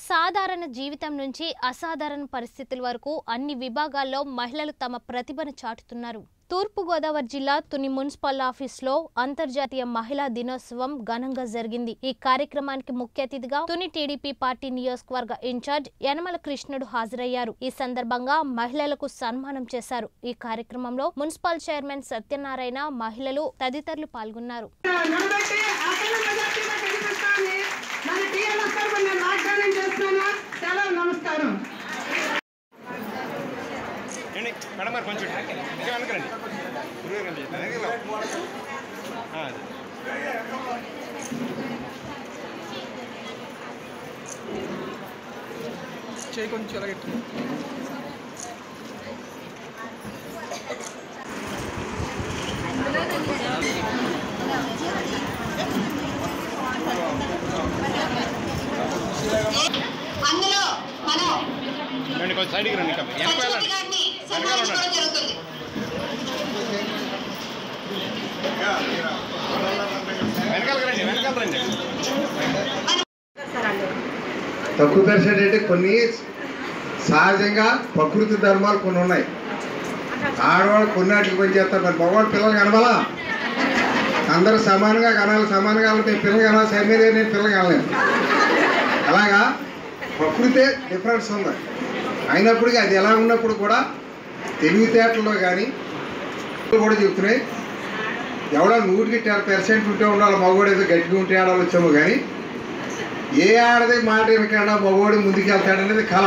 సాధారణ జీవితం నుంచి అసాధారణ పరిస్థితుల వరకు అన్ని విభాగాల్లో మహిళలు తమ ప్రతిభను చాటుతున్నారు తూర్పుగోదావరి జిల్లా తుని మున్సిపల్ ఆఫీస్లో అంతర్జాతీయ మహిళా దినోత్సవం ఘనంగా జరిగింది ఈ కార్యక్రమానికి ముఖ్య అతిథిగా తుని టీడీపీ పార్టీ నియోజకవర్గ ఇన్ఛార్జ్ యనమల కృష్ణుడు హాజరయ్యారు ఈ సందర్భంగా మహిళలకు సన్మానం చేశారు ఈ కార్యక్రమంలో మున్సిపల్ చైర్మన్ సత్యనారాయణ మహిళలు తదితరులు పాల్గొన్నారు నిలబెట్టి అసలు మెజార్టీగా గెలిపిస్తామని మన టీఎంఎస్ తరఫున నేను వాగ్దానం చేస్తున్నాను సెలవు నమస్కారం ఏండి మేడం గారు కొంచెం ఇంకా వెనకరండి గురువు రండి వెనక్కి రా. ఆ, అది. చేయి కొంచెం ఎలాగెట్టు అందులో మనం రండి కొంచెం సైడ్కి రండి ఇంకా వెనక పంచవతి వెళ్ళండి గారిని వెనకాల సన్మానించుకోవడం ఉండండి. జరుగుతుంది వెనకాలకి రండి వెనకాల రండి తక్కువ దర్శనం అంటే కొన్ని సహజంగా ప్రకృతి ధర్మాలు కొన్ని ఉన్నాయి ఆడవాళ్ళు కొన్నాటికి పని చేస్తారు మరి మగవాళ్ళు పిల్లలు కనవాలా అందరూ సమానంగా కనాలి సమానంగా ఉంటే పిల్లలు కనాలి సరి నేను పిల్లలు కనలేను అలాగా ప్రకృతే డిఫరెన్స్ ఉంది అయినప్పటికీ అది ఎలా ఉన్నప్పుడు కూడా తెలివితేటల్లో కానీ కూడా చెప్తున్నాయి ఎవడో నూటికి టెన్ పర్సెంట్ ఉంటే ఉండాలి మగవాడు ఏదో గట్టిగా ఉంటే ఆడాలి వచ్చాము కానీ ఏ ఆడది మాట వెనకడా మగవాడు ముందుకు వెళ్తాడనేది కళ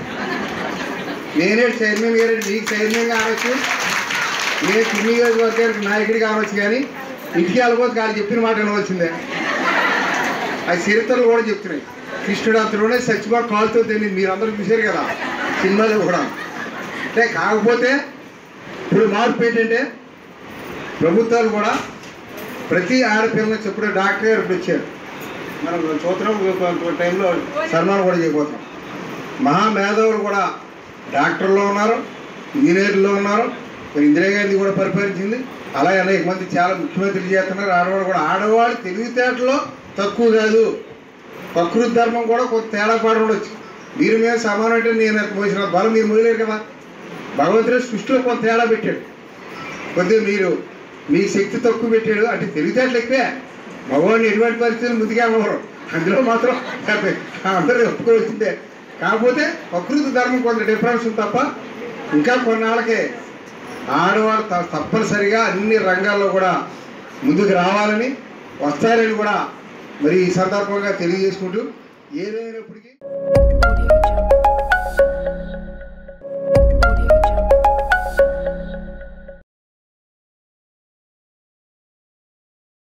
నేనే చైర్మన్ గారు మీకు చైర్మన్ కావచ్చు నేను తుమ్మి నియోజకవర్గానికి నాయకుడి కావచ్చు కానీ ఇంటికి వెళ్ళబోతే కాదు చెప్పిన మాట వినవలసిందే అది చరిత్రలు కూడా చెప్తున్నాయి కృష్ణుడు అంతలోనే సచ్చిబాటు కాలుతో తెలియదు మీరందరూ చూశారు కదా సినిమాలో కూడా అంటే కాకపోతే ఇప్పుడు మార్పు ఏంటంటే ప్రభుత్వాలు కూడా ప్రతి ఆడపిల్లని చెప్పుడు డాక్టర్ గారు ఇప్పుడు వచ్చారు మనం చూస్తున్నాం కొంత టైంలో సన్మానం కూడా చేయబోతున్నాం మహామేధావులు కూడా డాక్టర్లో ఉన్నారు ఇంజనీర్లో ఉన్నారు మరి ఇందిరాగాంధీ కూడా పరిపాలించింది అలాగే అనేక మంది చాలా ముఖ్యమంత్రులు చేస్తున్నారు ఆడవాళ్ళు కూడా ఆడవాళ్ళు తెలివితేటలో తక్కువ కాదు ప్రకృతి ధర్మం కూడా కొంత తేడా పాడు ఉండొచ్చు మీరు మీద సమానం అంటే నేను ఎంత మోసిన బలం మీరు మోయలేరు కదా భగవంతుడు సృష్టిలో కొంత తేడా పెట్టాడు కొద్దిగా మీరు మీ శక్తి తక్కువ పెట్టాడు అంటే తెలివితేటలు ఎక్కువే మగవాడిని ఎటువంటి పరిస్థితులు ముందుకే అమ్మవారు అందులో మాత్రం అందరూ ఒప్పుకోవాల్సిందే కాకపోతే ప్రకృతి ధర్మం కొంత డిఫరెన్స్ ఉంది తప్ప ఇంకా కొన్నాళ్ళకి ఆడవాళ్ళు త- తప్పనిసరిగా అన్ని రంగాల్లో కూడా ముందుకు రావాలని వస్తారని కూడా మరి ఈ సందర్భంగా తెలియజేసుకుంటూ ఏదైనప్పటికీ